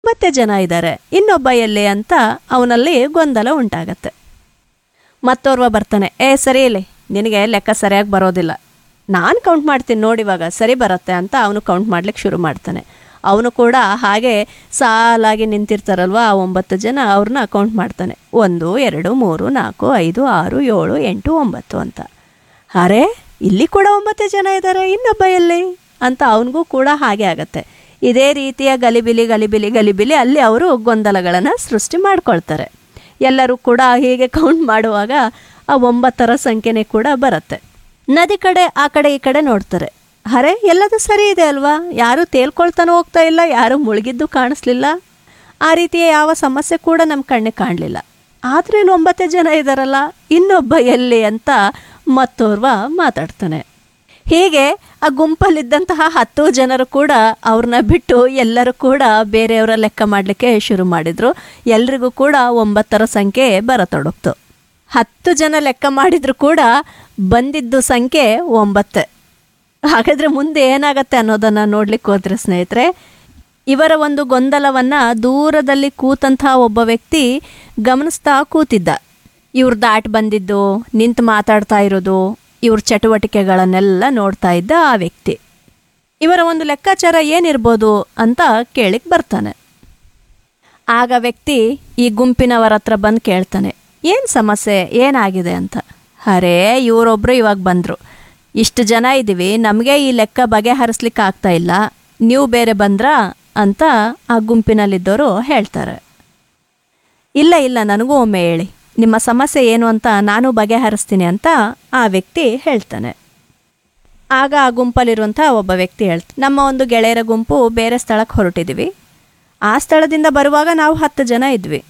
ಮತ್ತೆ ಜನ ಇದ್ದಾರೆ ಇನ್ನೊಬ್ಬ ಎಲ್ಲಿ ಅಂತ ಅವನಲ್ಲಿ ಗೊಂದಲ ಉಂಟಾಗತ್ತೆ ಮತ್ತೋರ್ವ ಬರ್ತಾನೆ ಏ ಸರಿ ಇಲ್ಲಿ ನಿನಗೆ ಲೆಕ್ಕ ಸರಿಯಾಗಿ ಬರೋದಿಲ್ಲ ನಾನು ಕೌಂಟ್ ಮಾಡ್ತೀನಿ ನೋಡಿ ಇವಾಗ ಸರಿ ಬರುತ್ತೆ ಅಂತ ಅವನು ಕೌಂಟ್ ಮಾಡ್ಲಿಕ್ಕೆ ಶುರು ಮಾಡ್ತಾನೆ ಅವನು ಕೂಡ ಹಾಗೆ ಸಾಲಾಗಿ ನಿಂತಿರ್ತಾರಲ್ವ ಆ ಒಂಬತ್ತು ಜನ ಅವ್ರನ್ನ ಕೌಂಟ್ ಮಾಡ್ತಾನೆ ಒಂದು ಎರಡು ಮೂರು ನಾಲ್ಕು ಐದು ಆರು ಏಳು ಎಂಟು ಒಂಬತ್ತು ಅಂತ ಅರೆ ಇಲ್ಲಿ ಕೂಡ ಒಂಬತ್ತು ಜನ ಇದ್ದಾರೆ ಇನ್ನೊಬ್ಬ ಎಲ್ಲಿ ಅಂತ ಅವನಿಗೂ ಕೂಡ ಹಾಗೆ ಆಗತ್ತೆ ಇದೇ ರೀತಿಯ ಗಲಿಬಿಲಿ ಗಲಿಬಿಲಿ ಗಲಿಬಿಲಿ ಅಲ್ಲಿ ಅವರು ಗೊಂದಲಗಳನ್ನು ಸೃಷ್ಟಿ ಮಾಡ್ಕೊಳ್ತಾರೆ ಎಲ್ಲರೂ ಕೂಡ ಹೀಗೆ ಕೌಂಟ್ ಮಾಡುವಾಗ ಆ ಒಂಬತ್ತರ ಸಂಖ್ಯೆನೇ ಕೂಡ ಬರುತ್ತೆ ನದಿ ಕಡೆ ಆ ಕಡೆ ಈ ಕಡೆ ನೋಡ್ತಾರೆ ಅರೆ ಎಲ್ಲದೂ ಸರಿ ಇದೆ ಅಲ್ವಾ ಯಾರೂ ತೇಲ್ಕೊಳ್ತಾನೂ ಹೋಗ್ತಾ ಇಲ್ಲ ಯಾರೂ ಮುಳುಗಿದ್ದು ಕಾಣಿಸ್ಲಿಲ್ಲ ಆ ರೀತಿಯ ಯಾವ ಸಮಸ್ಯೆ ಕೂಡ ನಮ್ಮ ಕಣ್ಣಿಗೆ ಕಾಣಲಿಲ್ಲ ಆದರೆ ಇಲ್ಲಿ ಒಂಬತ್ತೇ ಜನ ಇದ್ದಾರಲ್ಲ ಇನ್ನೊಬ್ಬ ಎಲ್ಲಿ ಅಂತ ಮತ್ತೋರ್ವ ಮಾತಾಡ್ತಾನೆ ಹೀಗೆ ಆ ಗುಂಪಲ್ಲಿದ್ದಂತಹ ಹತ್ತು ಜನರು ಕೂಡ ಅವ್ರನ್ನ ಬಿಟ್ಟು ಎಲ್ಲರೂ ಕೂಡ ಬೇರೆಯವರ ಲೆಕ್ಕ ಮಾಡಲಿಕ್ಕೆ ಶುರು ಮಾಡಿದ್ರು ಎಲ್ರಿಗೂ ಕೂಡ ಒಂಬತ್ತರ ಸಂಖ್ಯೆ ಬರತೊಡಗ್ತು ಹತ್ತು ಜನ ಲೆಕ್ಕ ಮಾಡಿದ್ರು ಕೂಡ ಬಂದಿದ್ದು ಸಂಖ್ಯೆ ಒಂಬತ್ತು ಹಾಗಾದರೆ ಮುಂದೆ ಏನಾಗತ್ತೆ ಅನ್ನೋದನ್ನು ನೋಡ್ಲಿಕ್ಕೆ ಹೋದ್ರೆ ಸ್ನೇಹಿತರೆ ಇವರ ಒಂದು ಗೊಂದಲವನ್ನು ದೂರದಲ್ಲಿ ಕೂತಂತಹ ಒಬ್ಬ ವ್ಯಕ್ತಿ ಗಮನಿಸ್ತಾ ಕೂತಿದ್ದ ಇವ್ರು ದಾಟ್ ಬಂದಿದ್ದು ನಿಂತು ಮಾತಾಡ್ತಾ ಇರೋದು ಇವ್ರ ಚಟುವಟಿಕೆಗಳನ್ನೆಲ್ಲ ನೋಡ್ತಾ ಇದ್ದ ಆ ವ್ಯಕ್ತಿ ಇವರ ಒಂದು ಲೆಕ್ಕಾಚಾರ ಏನಿರ್ಬೋದು ಅಂತ ಕೇಳಿಕ್ ಬರ್ತಾನೆ ಆಗ ವ್ಯಕ್ತಿ ಈ ಗುಂಪಿನವರ ಹತ್ರ ಬಂದು ಕೇಳ್ತಾನೆ ಏನು ಸಮಸ್ಯೆ ಏನಾಗಿದೆ ಅಂತ ಅರೇ ಇವರೊಬ್ಬರು ಇವಾಗ ಬಂದರು ಇಷ್ಟು ಜನ ಇದ್ದೀವಿ ನಮಗೆ ಈ ಲೆಕ್ಕ ಬಗೆಹರಿಸ್ಲಿಕ್ಕೆ ಆಗ್ತಾ ಇಲ್ಲ ನೀವು ಬೇರೆ ಬಂದ್ರಾ ಅಂತ ಆ ಗುಂಪಿನಲ್ಲಿದ್ದವರು ಹೇಳ್ತಾರೆ ಇಲ್ಲ ಇಲ್ಲ ನನಗೂ ಒಮ್ಮೆ ಹೇಳಿ ನಿಮ್ಮ ಸಮಸ್ಯೆ ಏನು ಅಂತ ನಾನು ಬಗೆಹರಿಸ್ತೀನಿ ಅಂತ ಆ ವ್ಯಕ್ತಿ ಹೇಳ್ತಾನೆ ಆಗ ಆ ಗುಂಪಲ್ಲಿರುವಂಥ ಒಬ್ಬ ವ್ಯಕ್ತಿ ಹೇಳ್ತ ನಮ್ಮ ಒಂದು ಗೆಳೆಯರ ಗುಂಪು ಬೇರೆ ಸ್ಥಳಕ್ಕೆ ಹೊರಟಿದ್ದೀವಿ ಆ ಸ್ಥಳದಿಂದ ಬರುವಾಗ ನಾವು ಹತ್ತು ಜನ ಇದ್ವಿ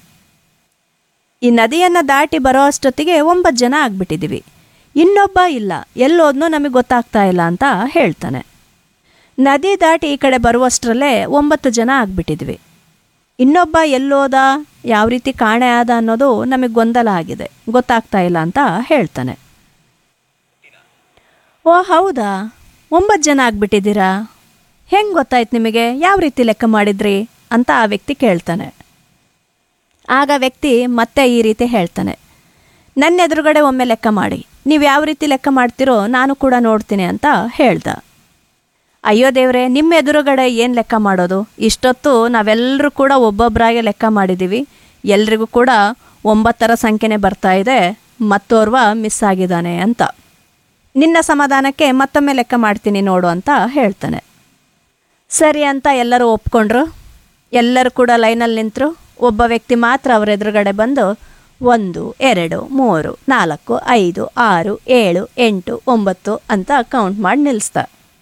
ಈ ನದಿಯನ್ನು ದಾಟಿ ಬರೋ ಅಷ್ಟೊತ್ತಿಗೆ ಒಂಬತ್ತು ಜನ ಆಗ್ಬಿಟ್ಟಿದ್ದೀವಿ ಇನ್ನೊಬ್ಬ ಇಲ್ಲ ಎಲ್ಲೋದ್ನೋ ನಮಗೆ ಗೊತ್ತಾಗ್ತಾ ಇಲ್ಲ ಅಂತ ಹೇಳ್ತಾನೆ ನದಿ ದಾಟಿ ಈ ಕಡೆ ಬರುವಷ್ಟರಲ್ಲೇ ಒಂಬತ್ತು ಜನ ಆಗ್ಬಿಟ್ಟಿದ್ವಿ ಇನ್ನೊಬ್ಬ ಎಲ್ಲೋದ ಯಾವ ರೀತಿ ಕಾಣೆ ಆದ ಅನ್ನೋದು ನಮಗೆ ಗೊಂದಲ ಆಗಿದೆ ಗೊತ್ತಾಗ್ತಾ ಇಲ್ಲ ಅಂತ ಹೇಳ್ತಾನೆ ಓ ಹೌದಾ ಒಂಬತ್ತು ಜನ ಆಗ್ಬಿಟ್ಟಿದ್ದೀರಾ ಹೆಂಗೆ ಗೊತ್ತಾಯ್ತು ನಿಮಗೆ ಯಾವ ರೀತಿ ಲೆಕ್ಕ ಮಾಡಿದ್ರಿ ಅಂತ ಆ ವ್ಯಕ್ತಿ ಕೇಳ್ತಾನೆ ಆಗ ವ್ಯಕ್ತಿ ಮತ್ತೆ ಈ ರೀತಿ ಹೇಳ್ತಾನೆ ನನ್ನ ಎದುರುಗಡೆ ಒಮ್ಮೆ ಲೆಕ್ಕ ಮಾಡಿ ನೀವು ಯಾವ ರೀತಿ ಲೆಕ್ಕ ಮಾಡ್ತೀರೋ ನಾನು ಕೂಡ ನೋಡ್ತೀನಿ ಅಂತ ಹೇಳ್ದ ಅಯ್ಯೋ ದೇವ್ರೆ ನಿಮ್ಮ ಎದುರುಗಡೆ ಏನು ಲೆಕ್ಕ ಮಾಡೋದು ಇಷ್ಟೊತ್ತು ನಾವೆಲ್ಲರೂ ಕೂಡ ಒಬ್ಬೊಬ್ಬರಾಗೆ ಲೆಕ್ಕ ಮಾಡಿದ್ದೀವಿ ಎಲ್ರಿಗೂ ಕೂಡ ಒಂಬತ್ತರ ಸಂಖ್ಯೆನೇ ಬರ್ತಾ ಇದೆ ಮತ್ತೋರ್ವ ಮಿಸ್ ಆಗಿದ್ದಾನೆ ಅಂತ ನಿನ್ನ ಸಮಾಧಾನಕ್ಕೆ ಮತ್ತೊಮ್ಮೆ ಲೆಕ್ಕ ಮಾಡ್ತೀನಿ ನೋಡು ಅಂತ ಹೇಳ್ತಾನೆ ಸರಿ ಅಂತ ಎಲ್ಲರೂ ಒಪ್ಕೊಂಡ್ರು ಎಲ್ಲರೂ ಕೂಡ ಲೈನಲ್ಲಿ ನಿಂತರು ಒಬ್ಬ ವ್ಯಕ್ತಿ ಮಾತ್ರ ಅವ್ರ ಎದುರುಗಡೆ ಬಂದು ಒಂದು ಎರಡು ಮೂರು ನಾಲ್ಕು ಐದು ಆರು ಏಳು ಎಂಟು ಒಂಬತ್ತು ಅಂತ ಕೌಂಟ್ ಮಾಡಿ ನಿಲ್ಲಿಸ್ದ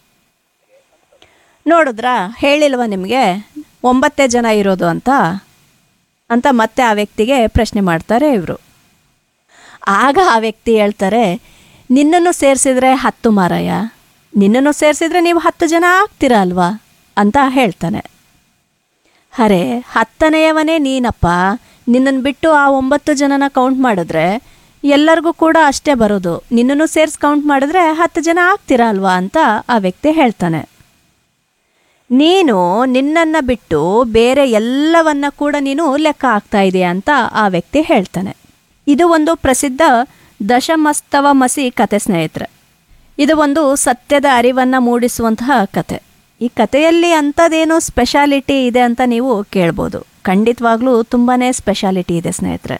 ನೋಡಿದ್ರಾ ಹೇಳಿಲ್ವ ನಿಮಗೆ ಒಂಬತ್ತೇ ಜನ ಇರೋದು ಅಂತ ಅಂತ ಮತ್ತೆ ಆ ವ್ಯಕ್ತಿಗೆ ಪ್ರಶ್ನೆ ಮಾಡ್ತಾರೆ ಇವರು ಆಗ ಆ ವ್ಯಕ್ತಿ ಹೇಳ್ತಾರೆ ನಿನ್ನನ್ನು ಸೇರಿಸಿದ್ರೆ ಹತ್ತು ಮಾರಾಯ ನಿನ್ನನ್ನು ಸೇರಿಸಿದ್ರೆ ನೀವು ಹತ್ತು ಜನ ಆಗ್ತೀರಾ ಅಲ್ವಾ ಅಂತ ಹೇಳ್ತಾನೆ ಅರೆ ಹತ್ತನೆಯವನೇ ನೀನಪ್ಪ ನಿನ್ನನ್ನು ಬಿಟ್ಟು ಆ ಒಂಬತ್ತು ಜನನ ಕೌಂಟ್ ಮಾಡಿದ್ರೆ ಎಲ್ಲರಿಗೂ ಕೂಡ ಅಷ್ಟೇ ಬರೋದು ನಿನ್ನನ್ನು ಸೇರಿಸಿ ಕೌಂಟ್ ಮಾಡಿದ್ರೆ ಹತ್ತು ಜನ ಆಗ್ತೀರಾ ಅಲ್ವಾ ಅಂತ ಆ ವ್ಯಕ್ತಿ ಹೇಳ್ತಾನೆ ನೀನು ನಿನ್ನನ್ನು ಬಿಟ್ಟು ಬೇರೆ ಎಲ್ಲವನ್ನ ಕೂಡ ನೀನು ಲೆಕ್ಕ ಹಾಕ್ತಾ ಇದೆಯಾ ಅಂತ ಆ ವ್ಯಕ್ತಿ ಹೇಳ್ತಾನೆ ಇದು ಒಂದು ಪ್ರಸಿದ್ಧ ದಶಮಸ್ತವ ಮಸಿ ಕತೆ ಸ್ನೇಹಿತರೆ ಇದು ಒಂದು ಸತ್ಯದ ಅರಿವನ್ನು ಮೂಡಿಸುವಂತಹ ಕತೆ ಈ ಕಥೆಯಲ್ಲಿ ಅಂಥದ್ದೇನೋ ಸ್ಪೆಷಾಲಿಟಿ ಇದೆ ಅಂತ ನೀವು ಕೇಳ್ಬೋದು ಖಂಡಿತವಾಗ್ಲೂ ತುಂಬಾ ಸ್ಪೆಷಾಲಿಟಿ ಇದೆ ಸ್ನೇಹಿತರೆ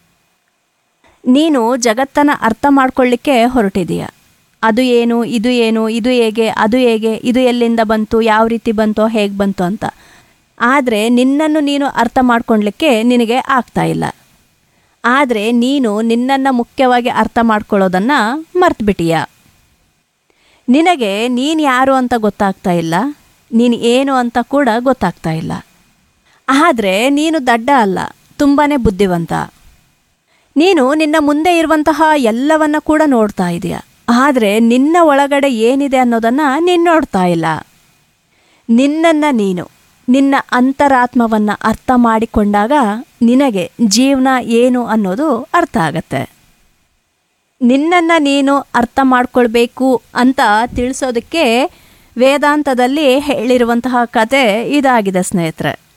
ನೀನು ಜಗತ್ತನ್ನು ಅರ್ಥ ಮಾಡ್ಕೊಳ್ಳಿಕ್ಕೆ ಹೊರಟಿದೀಯ ಅದು ಏನು ಇದು ಏನು ಇದು ಹೇಗೆ ಅದು ಹೇಗೆ ಇದು ಎಲ್ಲಿಂದ ಬಂತು ಯಾವ ರೀತಿ ಬಂತೋ ಹೇಗೆ ಬಂತು ಅಂತ ಆದರೆ ನಿನ್ನನ್ನು ನೀನು ಅರ್ಥ ಮಾಡ್ಕೊಳ್ಲಿಕ್ಕೆ ನಿನಗೆ ಆಗ್ತಾ ಇಲ್ಲ ಆದರೆ ನೀನು ನಿನ್ನನ್ನು ಮುಖ್ಯವಾಗಿ ಅರ್ಥ ಮಾಡ್ಕೊಳ್ಳೋದನ್ನು ಮರ್ತ್ಬಿಟ್ಟಿಯ ನಿನಗೆ ನೀನು ಯಾರು ಅಂತ ಗೊತ್ತಾಗ್ತಾ ಇಲ್ಲ ನೀನು ಏನು ಅಂತ ಕೂಡ ಗೊತ್ತಾಗ್ತಾ ಇಲ್ಲ ಆದರೆ ನೀನು ದಡ್ಡ ಅಲ್ಲ ತುಂಬಾ ಬುದ್ಧಿವಂತ ನೀನು ನಿನ್ನ ಮುಂದೆ ಇರುವಂತಹ ಎಲ್ಲವನ್ನ ಕೂಡ ನೋಡ್ತಾ ಇದೆಯಾ ಆದರೆ ನಿನ್ನ ಒಳಗಡೆ ಏನಿದೆ ಅನ್ನೋದನ್ನು ನೀನು ನೋಡ್ತಾ ಇಲ್ಲ ನಿನ್ನನ್ನು ನೀನು ನಿನ್ನ ಅಂತರಾತ್ಮವನ್ನು ಅರ್ಥ ಮಾಡಿಕೊಂಡಾಗ ನಿನಗೆ ಜೀವನ ಏನು ಅನ್ನೋದು ಅರ್ಥ ಆಗತ್ತೆ ನಿನ್ನನ್ನು ನೀನು ಅರ್ಥ ಮಾಡ್ಕೊಳ್ಬೇಕು ಅಂತ ತಿಳಿಸೋದಕ್ಕೆ ವೇದಾಂತದಲ್ಲಿ ಹೇಳಿರುವಂತಹ ಕತೆ ಇದಾಗಿದೆ ಸ್ನೇಹಿತರೆ